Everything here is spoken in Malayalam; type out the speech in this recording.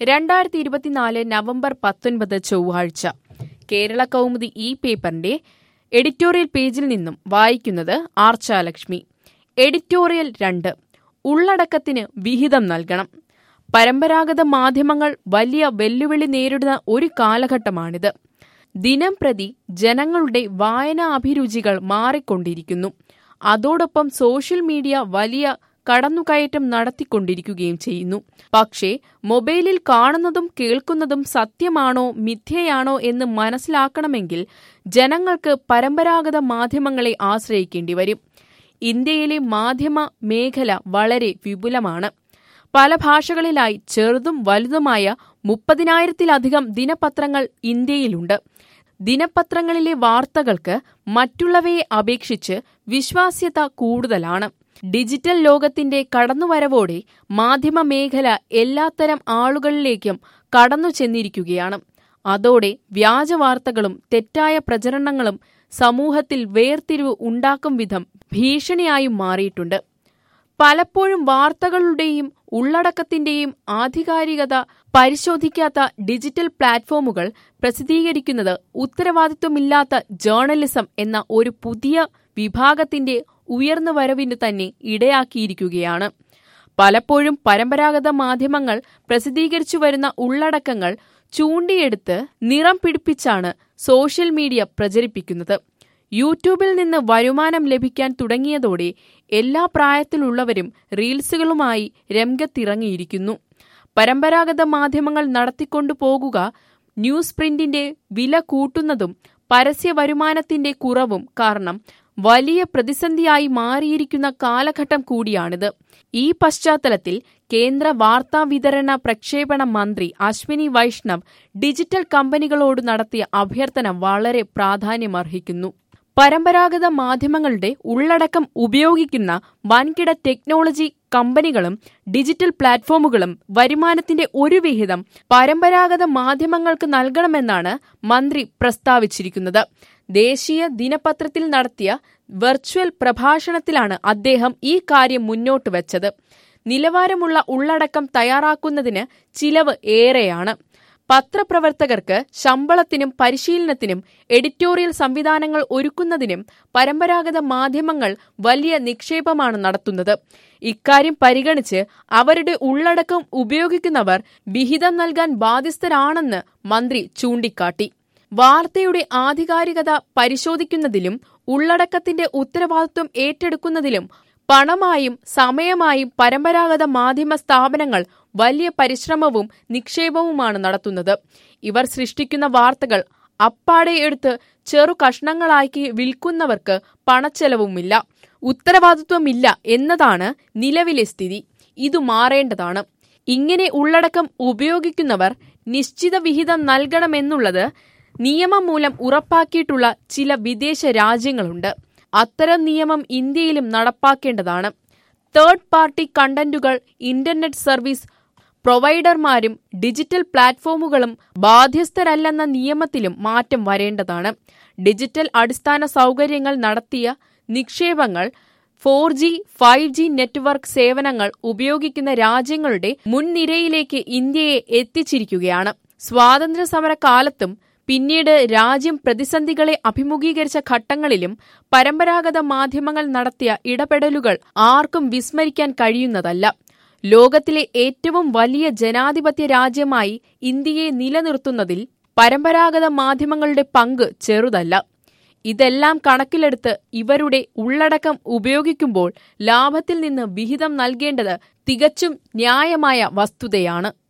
രണ്ടായിരത്തി ഇരുപത്തിനാല് നവംബർ പത്തൊൻപത് ചൊവ്വാഴ്ച കേരള കൗമുദി ഈ പേപ്പറിന്റെ എഡിറ്റോറിയൽ പേജിൽ നിന്നും വായിക്കുന്നത് ആർച്ചാലക്ഷ്മി എഡിറ്റോറിയൽ രണ്ട് ഉള്ളടക്കത്തിന് വിഹിതം നൽകണം പരമ്പരാഗത മാധ്യമങ്ങൾ വലിയ വെല്ലുവിളി നേരിടുന്ന ഒരു കാലഘട്ടമാണിത് ദിനം പ്രതി ജനങ്ങളുടെ വായനാ അഭിരുചികൾ മാറിക്കൊണ്ടിരിക്കുന്നു അതോടൊപ്പം സോഷ്യൽ മീഡിയ വലിയ കടന്നുകയറ്റം നടത്തിക്കൊണ്ടിരിക്കുകയും ചെയ്യുന്നു പക്ഷേ മൊബൈലിൽ കാണുന്നതും കേൾക്കുന്നതും സത്യമാണോ മിഥ്യയാണോ എന്ന് മനസ്സിലാക്കണമെങ്കിൽ ജനങ്ങൾക്ക് പരമ്പരാഗത മാധ്യമങ്ങളെ ആശ്രയിക്കേണ്ടി വരും ഇന്ത്യയിലെ മാധ്യമ മേഖല വളരെ വിപുലമാണ് പല ഭാഷകളിലായി ചെറുതും വലുതുമായ മുപ്പതിനായിരത്തിലധികം ദിനപത്രങ്ങൾ ഇന്ത്യയിലുണ്ട് ദിനപത്രങ്ങളിലെ വാർത്തകൾക്ക് മറ്റുള്ളവയെ അപേക്ഷിച്ച് വിശ്വാസ്യത കൂടുതലാണ് ഡിജിറ്റൽ ലോകത്തിന്റെ കടന്നുവരവോടെ മാധ്യമ മേഖല എല്ലാത്തരം ആളുകളിലേക്കും കടന്നു ചെന്നിരിക്കുകയാണ് അതോടെ വ്യാജ വാർത്തകളും തെറ്റായ പ്രചരണങ്ങളും സമൂഹത്തിൽ വേർതിരിവ് ഉണ്ടാക്കും വിധം ഭീഷണിയായും മാറിയിട്ടുണ്ട് പലപ്പോഴും വാർത്തകളുടെയും ഉള്ളടക്കത്തിന്റെയും ആധികാരികത പരിശോധിക്കാത്ത ഡിജിറ്റൽ പ്ലാറ്റ്ഫോമുകൾ പ്രസിദ്ധീകരിക്കുന്നത് ഉത്തരവാദിത്വമില്ലാത്ത ജേർണലിസം എന്ന ഒരു പുതിയ വിഭാഗത്തിന്റെ ഉയർന്നുവരവിന് തന്നെ ഇടയാക്കിയിരിക്കുകയാണ് പലപ്പോഴും പരമ്പരാഗത മാധ്യമങ്ങൾ പ്രസിദ്ധീകരിച്ചു വരുന്ന ഉള്ളടക്കങ്ങൾ ചൂണ്ടിയെടുത്ത് നിറം പിടിപ്പിച്ചാണ് സോഷ്യൽ മീഡിയ പ്രചരിപ്പിക്കുന്നത് യൂട്യൂബിൽ നിന്ന് വരുമാനം ലഭിക്കാൻ തുടങ്ങിയതോടെ എല്ലാ പ്രായത്തിലുള്ളവരും റീൽസുകളുമായി രംഗത്തിറങ്ങിയിരിക്കുന്നു പരമ്പരാഗത മാധ്യമങ്ങൾ നടത്തിക്കൊണ്ടു പോകുക ന്യൂസ് പ്രിന്റിന്റെ വില കൂട്ടുന്നതും പരസ്യ വരുമാനത്തിന്റെ കുറവും കാരണം വലിയ പ്രതിസന്ധിയായി മാറിയിരിക്കുന്ന കാലഘട്ടം കൂടിയാണിത് ഈ പശ്ചാത്തലത്തിൽ കേന്ദ്ര വാർത്താ വിതരണ പ്രക്ഷേപണ മന്ത്രി അശ്വിനി വൈഷ്ണവ് ഡിജിറ്റൽ കമ്പനികളോട് നടത്തിയ അഭ്യർത്ഥന വളരെ പ്രാധാന്യമർഹിക്കുന്നു പരമ്പരാഗത മാധ്യമങ്ങളുടെ ഉള്ളടക്കം ഉപയോഗിക്കുന്ന വൻകിട ടെക്നോളജി കമ്പനികളും ഡിജിറ്റൽ പ്ലാറ്റ്ഫോമുകളും വരുമാനത്തിന്റെ ഒരു വിഹിതം പരമ്പരാഗത മാധ്യമങ്ങൾക്ക് നൽകണമെന്നാണ് മന്ത്രി പ്രസ്താവിച്ചിരിക്കുന്നത് ദേശീയ ദിനപത്രത്തിൽ നടത്തിയ വെർച്വൽ പ്രഭാഷണത്തിലാണ് അദ്ദേഹം ഈ കാര്യം മുന്നോട്ട് വച്ചത് നിലവാരമുള്ള ഉള്ളടക്കം തയ്യാറാക്കുന്നതിന് ചിലവ് ഏറെയാണ് പത്രപ്രവർത്തകർക്ക് ശമ്പളത്തിനും പരിശീലനത്തിനും എഡിറ്റോറിയൽ സംവിധാനങ്ങൾ ഒരുക്കുന്നതിനും പരമ്പരാഗത മാധ്യമങ്ങൾ വലിയ നിക്ഷേപമാണ് നടത്തുന്നത് ഇക്കാര്യം പരിഗണിച്ച് അവരുടെ ഉള്ളടക്കം ഉപയോഗിക്കുന്നവർ വിഹിതം നൽകാൻ ബാധ്യസ്ഥരാണെന്ന് മന്ത്രി ചൂണ്ടിക്കാട്ടി വാർത്തയുടെ ആധികാരികത പരിശോധിക്കുന്നതിലും ഉള്ളടക്കത്തിന്റെ ഉത്തരവാദിത്വം ഏറ്റെടുക്കുന്നതിലും പണമായും സമയമായും പരമ്പരാഗത മാധ്യമ സ്ഥാപനങ്ങൾ വലിയ പരിശ്രമവും നിക്ഷേപവുമാണ് നടത്തുന്നത് ഇവർ സൃഷ്ടിക്കുന്ന വാർത്തകൾ അപ്പാടെ എടുത്ത് ചെറു കഷ്ണങ്ങളാക്കി വിൽക്കുന്നവർക്ക് പണച്ചെലവുമില്ല ഉത്തരവാദിത്വമില്ല എന്നതാണ് നിലവിലെ സ്ഥിതി ഇത് മാറേണ്ടതാണ് ഇങ്ങനെ ഉള്ളടക്കം ഉപയോഗിക്കുന്നവർ നിശ്ചിത വിഹിതം നൽകണമെന്നുള്ളത് നിയമം മൂലം ഉറപ്പാക്കിയിട്ടുള്ള ചില വിദേശ രാജ്യങ്ങളുണ്ട് അത്തരം നിയമം ഇന്ത്യയിലും നടപ്പാക്കേണ്ടതാണ് തേർഡ് പാർട്ടി കണ്ടന്റുകൾ ഇന്റർനെറ്റ് സർവീസ് പ്രൊവൈഡർമാരും ഡിജിറ്റൽ പ്ലാറ്റ്ഫോമുകളും ബാധ്യസ്ഥരല്ലെന്ന നിയമത്തിലും മാറ്റം വരേണ്ടതാണ് ഡിജിറ്റൽ അടിസ്ഥാന സൗകര്യങ്ങൾ നടത്തിയ നിക്ഷേപങ്ങൾ four G five G network സേവനങ്ങൾ ഉപയോഗിക്കുന്ന രാജ്യങ്ങളുടെ മുൻനിരയിലേക്ക് ഇന്ത്യയെ എത്തിച്ചിരിക്കുകയാണ് സ്വാതന്ത്ര്യ സമര കാലത്തും പിന്നീട് രാജ്യം പ്രതിസന്ധികളെ അഭിമുഖീകരിച്ച ഘട്ടങ്ങളിലും പരമ്പരാഗത മാധ്യമങ്ങൾ നടത്തിയ ഇടപെടലുകൾ ആർക്കും വിസ്മരിക്കാൻ കഴിയുന്നതല്ല ലോകത്തിലെ ഏറ്റവും വലിയ ജനാധിപത്യ രാജ്യമായി ഇന്ത്യയെ നിലനിർത്തുന്നതിൽ പരമ്പരാഗത മാധ്യമങ്ങളുടെ പങ്ക് ചെറുതല്ല ഇതെല്ലാം കണക്കിലെടുത്ത് ഇവരുടെ ഉള്ളടക്കം ഉപയോഗിക്കുമ്പോൾ ലാഭത്തിൽ നിന്ന് വിഹിതം നൽകേണ്ടത് തികച്ചും ന്യായമായ വസ്തുതയാണ്